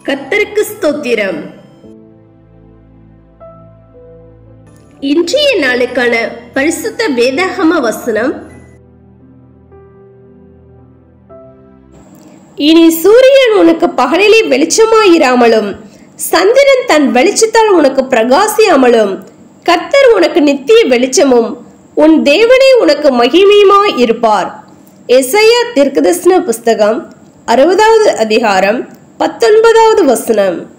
கத்தருக்கு ஸ்தோத்திரம் இன்றைய நாளுக்கான பரிசுத்த வேதாகம வசனம் இனி சூரியன் உனக்கு பகலிலே வெளிச்சமாயிராமலும் சந்திரன் தன் வெளிச்சத்தால் உனக்கு பிரகாசியாமலும் கர்த்தர் உனக்கு நித்திய வெளிச்சமும் உன் தேவனே உனக்கு மகிமையுமாய் இருப்பார் எசையா தீர்க்கதரிசன புஸ்தகம் அறுபதாவது அதிகாரம் பத்தொன்பதாவது வசனம்